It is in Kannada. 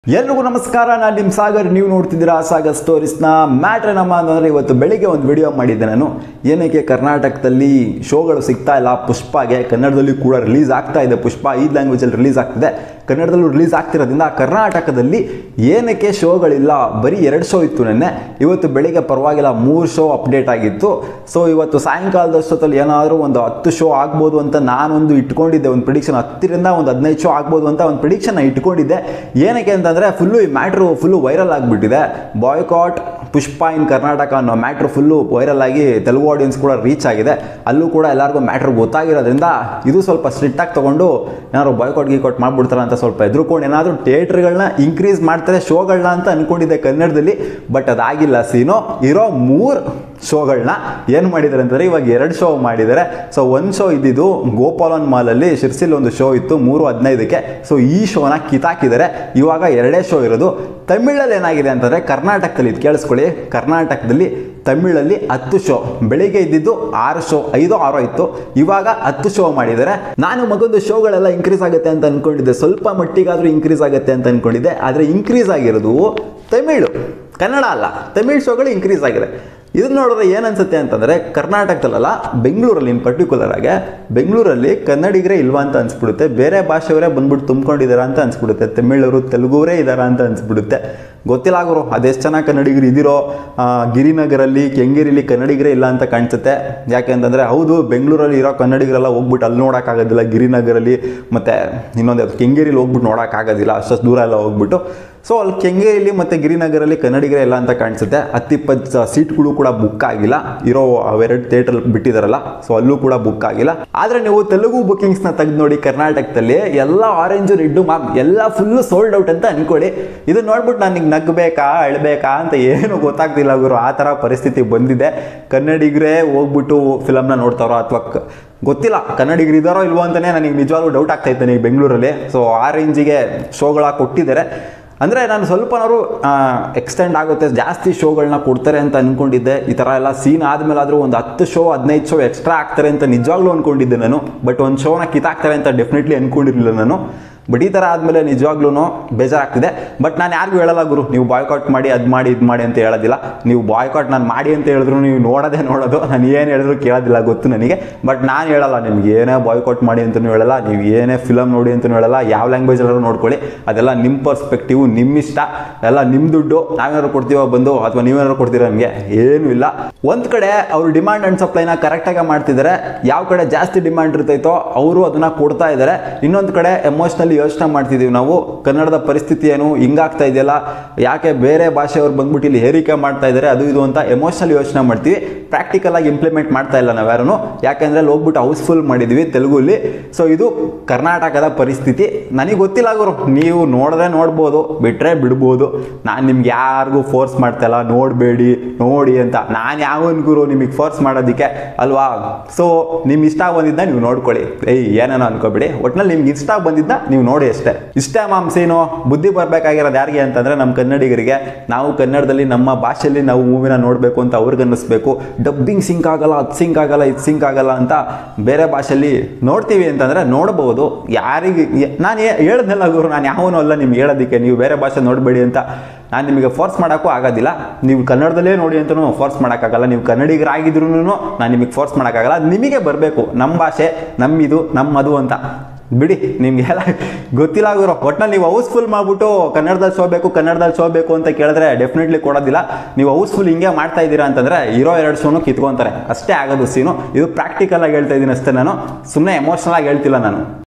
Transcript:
ಎಲ್ರಿಗೂ ನಮಸ್ಕಾರ ನಾನು ನಿಮ್ಮ ಸಾಗರ್ ನೀವು ನೋಡ್ತಿದ್ದೀರಾ ಸಾಗರ್ ಸ್ಟೋರೀಸ್ನ ಮ್ಯಾಟ್ರ್ ನಮ್ಮ ಅಂತಂದರೆ ಇವತ್ತು ಬೆಳಿಗ್ಗೆ ಒಂದು ವಿಡಿಯೋ ಮಾಡಿದ್ದೆ ನಾನು ಏನಕ್ಕೆ ಕರ್ನಾಟಕದಲ್ಲಿ ಶೋಗಳು ಸಿಗ್ತಾ ಇಲ್ಲ ಪುಷ್ಪಗೆ ಕನ್ನಡದಲ್ಲಿ ಕೂಡ ರಿಲೀಸ್ ಆಗ್ತಾ ಇದೆ ಪುಷ್ಪ ಈ ಲ್ಯಾಂಗ್ವೇಜಲ್ಲಿ ರಿಲೀಸ್ ಆಗ್ತಿದೆ ಕನ್ನಡದಲ್ಲೂ ರಿಲೀಸ್ ಆಗ್ತಿರೋದ್ರಿಂದ ಕರ್ನಾಟಕದಲ್ಲಿ ಏನಕ್ಕೆ ಶೋಗಳಿಲ್ಲ ಬರೀ ಎರಡು ಶೋ ಇತ್ತು ನೆನ್ನೆ ಇವತ್ತು ಬೆಳಿಗ್ಗೆ ಪರವಾಗಿಲ್ಲ ಮೂರು ಶೋ ಅಪ್ಡೇಟ್ ಆಗಿತ್ತು ಸೊ ಇವತ್ತು ಸಾಯಂಕಾಲದಷ್ಟೊತ್ತಲ್ಲಿ ಏನಾದರೂ ಒಂದು ಹತ್ತು ಶೋ ಆಗ್ಬೋದು ಅಂತ ನಾನೊಂದು ಇಟ್ಕೊಂಡಿದ್ದೆ ಒಂದು ಪ್ರಿಡಿಕ್ಷನ್ ಹತ್ತರಿಂದ ಒಂದು ಹದಿನೈದು ಶೋ ಆಗ್ಬೋದು ಅಂತ ಒಂದು ಪ್ರಿಡಿಕ್ಷನ್ ಇಟ್ಕೊಂಡಿದ್ದೆ ಏನಕ್ಕೆ ಅಂತಂದರೆ ಫುಲ್ಲು ಈ ಮ್ಯಾಟ್ರು ಫುಲ್ಲು ವೈರಲ್ ಆಗಿಬಿಟ್ಟಿದೆ ಬಾಯ್ಕಾಟ್ ಪುಷ್ಪ ಇನ್ ಕರ್ನಾಟಕ ಅನ್ನೋ ಮ್ಯಾಟ್ರು ಫುಲ್ಲು ವೈರಲ್ ಆಗಿ ತೆಲುಗು ಆಡಿಯನ್ಸ್ ಕೂಡ ರೀಚ್ ಆಗಿದೆ ಅಲ್ಲೂ ಕೂಡ ಎಲ್ಲರಿಗೂ ಮ್ಯಾಟ್ರ್ ಗೊತ್ತಾಗಿರೋದ್ರಿಂದ ಇದು ಸ್ವಲ್ಪ ಸ್ಟ್ರಿಕ್ಟಾಗಿ ತೊಗೊಂಡು ಏನಾದ್ರು ಬಾಯ್ಕಾಟ್ ಗೀಕಾಟ್ ಮಾಡ್ಬಿಡ್ತಾರೆ ಅಂತ ಸ್ವಲ್ಪ ಎದುರುಕೊಂಡು ಏನಾದರೂ ಥಿಯೇಟ್ರ್ಗಳನ್ನ ಇನ್ಕ್ರೀಸ್ ಮಾಡ್ತಾರೆ ಶೋಗಳನ್ನ ಅಂತ ಅಂದ್ಕೊಂಡಿದ್ದೆ ಕನ್ನಡದಲ್ಲಿ ಬಟ್ ಅದಾಗಿಲ್ಲ ಸೀನು ಇರೋ ಮೂರು ಶೋಗಳನ್ನ ಏನು ಮಾಡಿದ್ದಾರೆ ಅಂತಂದರೆ ಇವಾಗ ಎರಡು ಶೋ ಮಾಡಿದ್ದಾರೆ ಸೊ ಒಂದು ಶೋ ಇದ್ದಿದ್ದು ಗೋಪಾಲನ್ ಮಾಲಲ್ಲಿ ಶಿರ್ಸಿಲ್ ಒಂದು ಶೋ ಇತ್ತು ಮೂರು ಹದಿನೈದಕ್ಕೆ ಸೊ ಈ ಶೋನ ಕಿತಾಕಿದ್ದಾರೆ ಇವಾಗ ಎರಡೇ ಶೋ ಇರೋದು ತಮಿಳಲ್ಲಿ ಏನಾಗಿದೆ ಅಂತಂದರೆ ಕರ್ನಾಟಕದಲ್ಲಿ ಇದು ಕೇಳಿಸ್ಕೊಳ್ಳಿ ಕರ್ನಾಟಕದಲ್ಲಿ ತಮಿಳಲ್ಲಿ ಹತ್ತು ಶೋ ಬೆಳಿಗ್ಗೆ ಇದ್ದಿದ್ದು ಆರು ಶೋ ಐದು ಆರೋ ಇತ್ತು ಇವಾಗ ಹತ್ತು ಶೋ ಮಾಡಿದ್ದಾರೆ ನಾನು ಮಗೊಂದು ಶೋಗಳೆಲ್ಲ ಇನ್ಕ್ರೀಸ್ ಆಗುತ್ತೆ ಅಂತ ಅನ್ಕೊಂಡಿದ್ದೆ ಸ್ವಲ್ಪ ಮಟ್ಟಿಗಾದರೂ ಇನ್ಕ್ರೀಸ್ ಆಗುತ್ತೆ ಅಂತ ಅನ್ಕೊಂಡಿದ್ದೆ ಆದರೆ ಇನ್ಕ್ರೀಸ್ ಆಗಿರೋದು ತಮಿಳು ಕನ್ನಡ ಅಲ್ಲ ತಮಿಳ್ ಶೋಗಳು ಇನ್ಕ್ರೀಸ್ ಆಗಿದೆ ಇದನ್ನ ನೋಡಿದ್ರೆ ಏನು ಅನ್ಸುತ್ತೆ ಅಂತಂದರೆ ಕರ್ನಾಟಕದಲ್ಲ ಬೆಂಗಳೂರಲ್ಲಿ ಇನ್ ಪರ್ಟಿಕ್ಯುಲರ್ ಆಗಿ ಬೆಂಗಳೂರಲ್ಲಿ ಕನ್ನಡಿಗರೇ ಇಲ್ವಾ ಅಂತ ಅನ್ಸ್ಬಿಡುತ್ತೆ ಬೇರೆ ಭಾಷೆಯವರೇ ಬಂದ್ಬಿಟ್ಟು ತುಂಬ್ಕೊಂಡಿದ್ದಾರಾ ಅಂತ ಅನ್ಸ್ಬಿಡುತ್ತೆ ತಮಿಳರು ತೆಲುಗುವರೇ ಇದ್ದಾರಾ ಅಂತ ಅನ್ಸ್ಬಿಡುತ್ತೆ ಗೊತ್ತಿಲ್ಲ ಗುರು ಅದೆಷ್ಟು ಚೆನ್ನಾಗಿ ಕನ್ನಡಿಗರು ಇದಿರೋ ಆ, ಗಿರಿನಗರಲ್ಲಿ ಕೆಂಗೇರಿಲಿ ಕನ್ನಡಿಗರೇ ಇಲ್ಲ ಅಂತ ಕಾಣಿಸುತ್ತೆ ಯಾಕೆ ಅಂತಂದರೆ ಹೌದು ಬೆಂಗಳೂರಲ್ಲಿ ಇರೋ ಕನ್ನಡಿಗರೆಲ್ಲ ಹೋಗ್ಬಿಟ್ಟು ಅಲ್ಲಿ ನೋಡೋಕ್ಕಾಗೋದಿಲ್ಲ ಗಿರಿನಗರಲ್ಲಿ ಮತ್ತು ಇನ್ನೊಂದು ಯಾವ್ದು ಕೆಂಗೇರಿಲಿ ಹೋಗ್ಬಿಟ್ಟು ನೋಡೋಕ್ಕಾಗೋದಿಲ್ಲ ಅಷ್ಟು ದೂರ ಎಲ್ಲ ಹೋಗ್ಬಿಟ್ಟು ಸೊ ಅಲ್ಲಿ ಕೆಂಗೇರಿಲಿ ಮತ್ತು ಗಿರಿನಗರಲ್ಲಿ ಕನ್ನಡಿಗರೇ ಇಲ್ಲ ಅಂತ ಕಾಣಿಸುತ್ತೆ ಹತ್ತಿಪ್ಪತ್ತು ಸೀಟ್ಗಳು ಕೂಡ ಬುಕ್ ಆಗಿಲ್ಲ ಇರೋ ಅವೆರಡು ಥಿಯೇಟರ್ ಬಿಟ್ಟಿದಾರಲ್ಲ ಸೊ ಅಲ್ಲೂ ಕೂಡ ಬುಕ್ ಆಗಿಲ್ಲ ಆದರೆ ನೀವು ತೆಲುಗು ಬುಕಿಂಗ್ಸ್ನ ತೆಗೆದು ನೋಡಿ ಕರ್ನಾಟಕದಲ್ಲಿ ಎಲ್ಲ ಆರೆಂಜು ರೆಡ್ಡು ಮಾಮ್ ಎಲ್ಲ ಫುಲ್ಲು ಸೋಲ್ಡ್ ಔಟ್ ಅಂತ ಅನ್ಕೊಳ್ಳಿ ಇದನ್ನ ನೋಡ್ಬಿಟ್ಟು ನನಗೆ ನಗ್ಬೇಕಾ ಅಳ್ಬೇಕಾ ಅಂತ ಏನು ಗೊತ್ತಾಗ್ತಿಲ್ಲ ಗುರು ಆ ಥರ ಪರಿಸ್ಥಿತಿ ಬಂದಿದೆ ಕನ್ನಡಿಗರೇ ಹೋಗ್ಬಿಟ್ಟು ಫಿಲಮ್ನ ನೋಡ್ತಾರೋ ಅಥವಾ ಗೊತ್ತಿಲ್ಲ ಕನ್ನಡಿಗರು ಇದ್ದಾರೋ ಇಲ್ವೋ ಅಂತಲೇ ನನಗೆ ನಿಜವಾಗ್ಲೂ ಡೌಟ್ ಆಗ್ತಾ ಇತ್ತು ನನಗೆ ಬೆಂಗಳೂರಲ್ಲಿ ಸೊ ಆ ರೇಂಜಿಗೆ ಶೋಗಳ ಕೊಟ್ಟಿದ್ದಾರೆ ಅಂದರೆ ನಾನು ಸ್ವಲ್ಪನಾದ್ರು ಎಕ್ಸ್ಟೆಂಡ್ ಆಗುತ್ತೆ ಜಾಸ್ತಿ ಶೋಗಳನ್ನ ಕೊಡ್ತಾರೆ ಅಂತ ಅಂದ್ಕೊಂಡಿದ್ದೆ ಈ ಥರ ಎಲ್ಲ ಸೀನ್ ಆದಮೇಲಾದರೂ ಒಂದು ಹತ್ತು ಶೋ ಹದಿನೈದು ಶೋ ಎಕ್ಸ್ಟ್ರಾ ಆಗ್ತಾರೆ ಅಂತ ನಿಜವಾಗ್ಲೂ ಅಂದ್ಕೊಂಡಿದ್ದೆ ನಾನು ಬಟ್ ಒಂದು ಶೋನ ಕಿತ್ತಾಕ್ತಾರೆ ಅಂತ ಡೆಫಿನೆಟ್ಲಿ ಅಂದ್ಕೊಂಡಿರಲಿಲ್ಲ ನಾನು ಬಟ್ ಈ ಥರ ಆದಮೇಲೆ ನಿಜವಾಗ್ಲೂ ಬೇಜಾರಾಗ್ತಿದೆ ಬಟ್ ನಾನು ಯಾರಿಗೂ ಹೇಳಲ್ಲ ಗುರು ನೀವು ಬಾಯ್ಕಾಟ್ ಮಾಡಿ ಅದು ಮಾಡಿ ಇದು ಮಾಡಿ ಅಂತ ಹೇಳೋದಿಲ್ಲ ನೀವು ಬಾಯ್ಕಾಟ್ ನಾನು ಮಾಡಿ ಅಂತ ಹೇಳಿದ್ರು ನೀವು ನೋಡೋದೇ ನೋಡೋದು ನಾನು ಏನು ಹೇಳಿದ್ರು ಕೇಳೋದಿಲ್ಲ ಗೊತ್ತು ನನಗೆ ಬಟ್ ನಾನು ಹೇಳಲ್ಲ ನಿಮ್ಗೆ ಏನೇ ಬಾಯ್ಕಾಟ್ ಮಾಡಿ ಅಂತಲೂ ಹೇಳಲ್ಲ ನೀವು ಏನೇ ಫಿಲಮ್ ನೋಡಿ ಅಂತಲೂ ಹೇಳಲ್ಲ ಯಾವ ಲ್ಯಾಂಗ್ವೇಜ್ ಎಲ್ಲರೂ ನೋಡ್ಕೊಳ್ಳಿ ಅದೆಲ್ಲ ನಿಮ್ಮ ಪರ್ಸ್ಪೆಕ್ಟಿವ್ ನಿಮ್ಮ ಇಷ್ಟ ಎಲ್ಲ ನಿಮ್ಮ ದುಡ್ಡು ನಾವೇನಾದ್ರು ಕೊಡ್ತೀವೋ ಬಂದು ಅಥವಾ ನೀವೇನಾದ್ರು ಕೊಡ್ತೀರಾ ನಮಗೆ ಏನೂ ಇಲ್ಲ ಒಂದು ಕಡೆ ಅವರು ಡಿಮಾಂಡ್ ಆ್ಯಂಡ್ ಸಪ್ಲೈನ ಕರೆಕ್ಟಾಗಿ ಮಾಡ್ತಿದ್ದಾರೆ ಯಾವ ಕಡೆ ಜಾಸ್ತಿ ಡಿಮಾಂಡ್ ಇರ್ತೈತೋ ಅವರು ಅದನ್ನು ಕೊಡ್ತಾ ಇದ್ದಾರೆ ಇನ್ನೊಂದು ಕಡೆ ಎಮೋಷ್ನಲಿ ಯೋಚನೆ ಮಾಡ್ತಿದ್ದೀವಿ ನಾವು ಕನ್ನಡದ ಪರಿಸ್ಥಿತಿ ಏನು ಹಿಂಗಾಗ್ತಾ ಇದೆಯಲ್ಲ ಯಾಕೆ ಬೇರೆ ಭಾಷೆಯವ್ರು ಬಂದ್ಬಿಟ್ಟು ಇಲ್ಲಿ ಹೇರಿಕೆ ಮಾಡ್ತಾ ಇದ್ದಾರೆ ಅದು ಇದು ಅಂತ ಎಮೋಷ್ನಲ್ ಯೋಚನೆ ಮಾಡ್ತೀವಿ ಪ್ರಾಕ್ಟಿಕಲ್ ಆಗಿ ಇಂಪ್ಲಿಮೆಂಟ್ ಮಾಡ್ತಾ ಇಲ್ಲ ನಾವ್ಯಾರು ಯಾಕೆಂದ್ರೆ ಅಲ್ಲಿ ಹೋಗ್ಬಿಟ್ಟು ಹೌಸ್ಫುಲ್ ಮಾಡಿದ್ವಿ ತೆಲುಗುಲಿ ಸೊ ಇದು ಕರ್ನಾಟಕದ ಪರಿಸ್ಥಿತಿ ನನಗೆ ಗೊತ್ತಿಲ್ಲ ಗುರು ನೀವು ನೋಡಿದ್ರೆ ನೋಡ್ಬೋದು ಬಿಟ್ರೆ ಬಿಡ್ಬೋದು ನಾನು ನಿಮ್ಗೆ ಯಾರಿಗೂ ಫೋರ್ಸ್ ಮಾಡ್ತಾ ಇಲ್ಲ ನೋಡಬೇಡಿ ನೋಡಿ ಅಂತ ನಾನು ಯಾವನ್ ಗುರು ನಿಮಗೆ ಫೋರ್ಸ್ ಮಾಡೋದಕ್ಕೆ ಅಲ್ವಾ ಸೊ ನಿಮ್ಗೆ ಇಷ್ಟ ಬಂದಿದ್ದ ನೀವು ನೋಡ್ಕೊಳ್ಳಿ ಏಯ್ ಏನೇನೋ ಅನ್ಕೋಬೇಡಿ ಒಟ್ನಲ್ಲಿ ನಿಮ್ಗೆ ಇಷ್ಟ ಬಂದಿದ್ದ ನೀವು ನೋಡಿ ಅಷ್ಟೇ ಇಷ್ಟೇ ಮಾಂಸೇನು ಬುದ್ಧಿ ಬರ್ಬೇಕಾಗಿರೋದು ಯಾರಿಗೆ ಅಂತಂದ್ರೆ ನಮ್ಮ ಕನ್ನಡಿಗರಿಗೆ ನಾವು ಕನ್ನಡದಲ್ಲಿ ನಮ್ಮ ಭಾಷೆಯಲ್ಲಿ ನಾವು ಮೂವಿನ ನೋಡಬೇಕು ಅಂತ ಅವ್ರಿಗೆ ಅನ್ನಿಸ್ಬೇಕು ಡಬ್ಬಿಂಗ್ ಸಿಂಕ್ ಆಗಲ್ಲ ಅದು ಸಿಂಕ್ ಆಗಲ್ಲ ಇದು ಸಿಂಕ್ ಆಗಲ್ಲ ಅಂತ ಬೇರೆ ಭಾಷೆಯಲ್ಲಿ ನೋಡ್ತೀವಿ ಅಂತಂದ್ರೆ ನೋಡ್ಬೋದು ಯಾರಿಗೆ ನಾನು ಹೇಳ್ದಲ್ಲ ಗುರು ನಾನು ಯಾವನೂ ಅಲ್ಲ ನಿಮ್ಗೆ ಹೇಳೋದಕ್ಕೆ ನೀವು ಬೇರೆ ಭಾಷೆ ನೋಡಬೇಡಿ ಅಂತ ನಾನು ನಿಮಗೆ ಫೋರ್ಸ್ ಮಾಡೋಕ್ಕೂ ಆಗೋದಿಲ್ಲ ನೀವು ಕನ್ನಡದಲ್ಲೇ ನೋಡಿ ಅಂತಲೂ ಫೋರ್ಸ್ ಮಾಡೋಕ್ಕಾಗಲ್ಲ ನೀವು ಕನ್ನಡಿಗರಾಗಿದ್ರು ನಾನು ನಿಮಗೆ ಫೋರ್ಸ್ ಮಾಡೋಕ್ಕಾಗಲ್ಲ ಅದು ನಿಮಗೆ ಬರಬೇಕು ನಮ್ಮ ಭಾಷೆ ನಮ್ಮಿದು ನಮ್ಮದು ಅಂತ ಬಿಡಿ ನಿಮಗೆಲ್ಲ ಗೊತ್ತಿಲ್ಲ ಗುರು ಒಟ್ನಲ್ಲಿ ನೀವು ಹೌಸ್ಫುಲ್ ಮಾಡ್ಬಿಟ್ಟು ಕನ್ನಡದಲ್ಲಿ ಶೋ ಬೇಕು ಕನ್ನಡದಲ್ಲಿ ಶೋ ಬೇಕು ಅಂತ ಕೇಳಿದ್ರೆ ಡೆಫಿನೆಟ್ಲಿ ಕೊಡೋದಿಲ್ಲ ನೀವು ಹೌಸ್ಫುಲ್ ಹಿಂಗೆ ಮಾಡ್ತಾ ಇದ್ದೀರಾ ಅಂತಂದ್ರೆ ಇರೋ ಎರಡು ಶೋನು ಕಿತ್ಕೊಂತಾರೆ ಅಷ್ಟೇ ಆಗೋದು ಸೀನು ಇದು ಪ್ರಾಕ್ಟಿಕಲ್ ಆಗಿ ಹೇಳ್ತಾ ಇದ್ದೀನಿ ಅಷ್ಟೇ ನಾನು ಸುಮ್ಮನೆ ಎಮೋಷ್ನಲ್ ಆಗಿ ಹೇಳ್ತಿಲ್ಲ ನಾನು